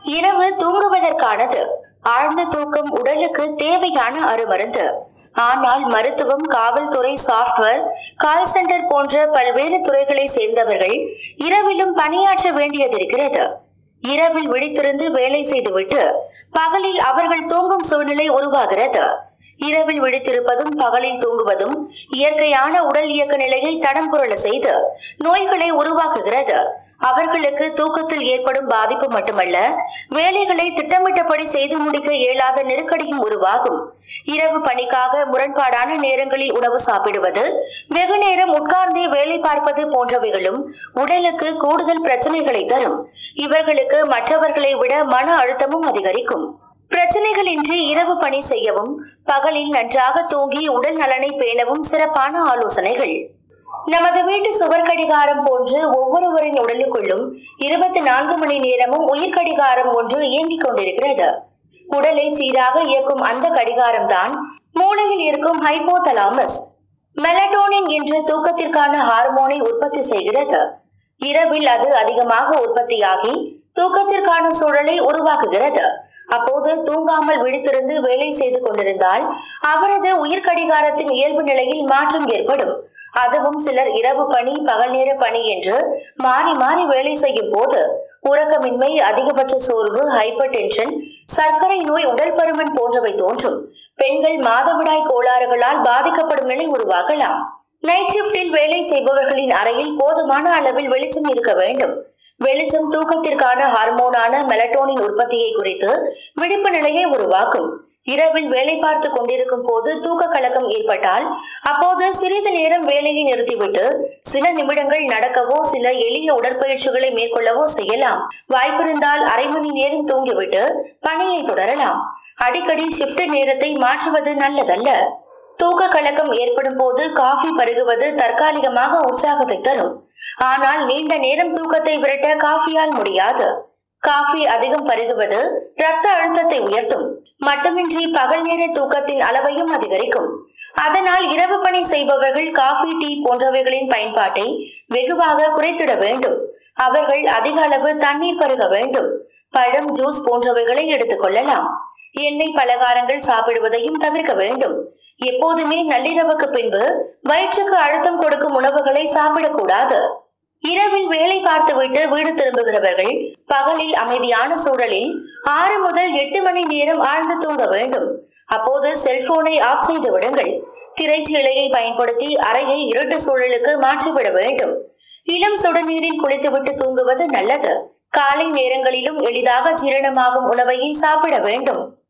இரவு தூங்குவதற்கானது ஆழ்ந்த தூக்கம் உடலுக்கு தேவையான அருமருந்து ஆனால் மருத்துவம் காவல்துறை சாஃப்ட்வேர் கால் சென்டர் போன்ற பல்வேறு துறைகளை சேர்ந்தவர்கள் இரவிலும் பணியாற்ற வேண்டியதிருக்கிறது இரவில் விழித்திருந்து வேலை செய்துவிட்டு பகலில் அவர்கள் தூங்கும் சூழ்நிலை உருவாகிறது இரவில் விழித்திருப்பதும் பகலில் தூங்குவதும் இயற்கையான உடல் இயக்க நிலையை தடம் புரள செய்து நோய்களை உருவாக்குகிறது அவர்களுக்கு தூக்கத்தில் ஏற்படும் பாதிப்பு மட்டுமல்ல வேலைகளை திட்டமிட்டபடி செய்து முடிக்க இயலாத நெருக்கடியும் உருவாகும் இரவு பணிக்காக முரண்பாடான நேரங்களில் உணவு சாப்பிடுவது வெகு நேரம் உட்கார்ந்தே வேலை பார்ப்பது போன்றவைகளும் உடலுக்கு கூடுதல் பிரச்சனைகளை தரும் இவர்களுக்கு மற்றவர்களை விட மன அழுத்தமும் அதிகரிக்கும் பிரச்சனைகளின்றி இரவு பணி செய்யவும் பகலில் நன்றாக தூங்கி உடல் நலனை பேணவும் சிறப்பான ஆலோசனைகள் நமது வீட்டு சுவர் கடிகாரம் போன்று ஒவ்வொருவரின் உடலுக்குள்ளும் இருபத்தி நான்கு மணி நேரமும் உயிர் கடிகாரம் ஒன்று இயங்கிக் கொண்டிருக்கிறது உடலை சீராக இயக்கும் அந்த கடிகாரம் தான் மூளையில் இருக்கும் ஹைபோதலாமஸ் மெலட்டோனின் என்ற தூக்கத்திற்கான ஹார்மோனை உற்பத்தி செய்கிறது இரவில் அது அதிகமாக உற்பத்தியாகி தூக்கத்திற்கான சூழலை உருவாக்குகிறது அப்போது தூங்காமல் விழித்திருந்து வேலை செய்து கொண்டிருந்தால் அவரது உயிர் கடிகாரத்தின் இயல்பு நிலையில் மாற்றம் ஏற்படும் அதுவும் சிலர் இரவு பணி பகல் நேர பணி என்று மாறி மாறி வேலை செய்யும் போது உறக்கமின்மை அதிகபட்ச சோர்வு ஹைப்பர் டென்ஷன் சர்க்கரை நோய் உடல் பருமன் போன்றவை தோன்றும் பெண்கள் மாதவிடாய் கோளாறுகளால் பாதிக்கப்படும் நிலை உருவாகலாம் நைட் ஷிப்டில் வேலை செய்பவர்களின் அறையில் போதுமான அளவில் வெளிச்சம் இருக்க வேண்டும் வெளிச்சம் தூக்கத்திற்கான ஹார்மோனான மெலட்டோனின் உற்பத்தியை குறித்து விழிப்பு நிலையை உருவாக்கும் இரவில் வேலை பார்த்து கொண்டிருக்கும் போது தூக்க கலக்கம் ஏற்பட்டால் அப்போது சிறிது நேரம் வேலையை நிறுத்திவிட்டு சில நிமிடங்கள் நடக்கவோ சில எளிய உடற்பயிற்சிகளை மேற்கொள்ளவோ செய்யலாம் வாய்ப்பிருந்தால் அரை மணி நேரம் தூங்கிவிட்டு பணியை தொடரலாம் அடிக்கடி ஷிப்ட் நேரத்தை மாற்றுவது நல்லதல்ல தூக்க கலக்கம் ஏற்படும் போது காஃபி பருகுவது தற்காலிகமாக உற்சாகத்தை தரும் ஆனால் நீண்ட நேரம் தூக்கத்தை விரட்ட காஃபியால் முடியாது காஃபி அதிகம் பருகுவது இரத்த அழுத்தத்தை உயர்த்தும் மட்டுமின்றி பகல் நேர தூக்கத்தின் அளவையும் அதிகரிக்கும் அதனால் இரவு பணி செய்பவர்கள் காஃபி டீ போன்றவைகளின் பயன்பாட்டை வெகுவாக குறைத்திட வேண்டும் அவர்கள் அதிக அளவு தண்ணீர் பருக வேண்டும் பழம் ஜூஸ் போன்றவைகளை எடுத்துக் கொள்ளலாம் எண்ணெய் பலகாரங்கள் சாப்பிடுவதையும் தவிர்க்க வேண்டும் எப்போதுமே நள்ளிரவுக்கு பின்பு வயிற்றுக்கு அழுத்தம் கொடுக்கும் உணவுகளை சாப்பிடக்கூடாது இரவில் வேலை பார்த்துவிட்டு வீடு திரும்புகிறவர்கள் பகலில் அமைதியான சூழலில் ஆறு முதல் எட்டு மணி நேரம் ஆழ்ந்து தூங்க வேண்டும் அப்போது செல்போனை ஆஃப் செய்து விடுங்கள் திரைச்சீலையை பயன்படுத்தி அறையை இருட்டு சூழலுக்கு மாற்றிவிட வேண்டும் இளம் சுடுநீரில் குளித்துவிட்டு தூங்குவது நல்லது காலை நேரங்களிலும் எளிதாக ஜீரணமாகும் உணவையை சாப்பிட வேண்டும்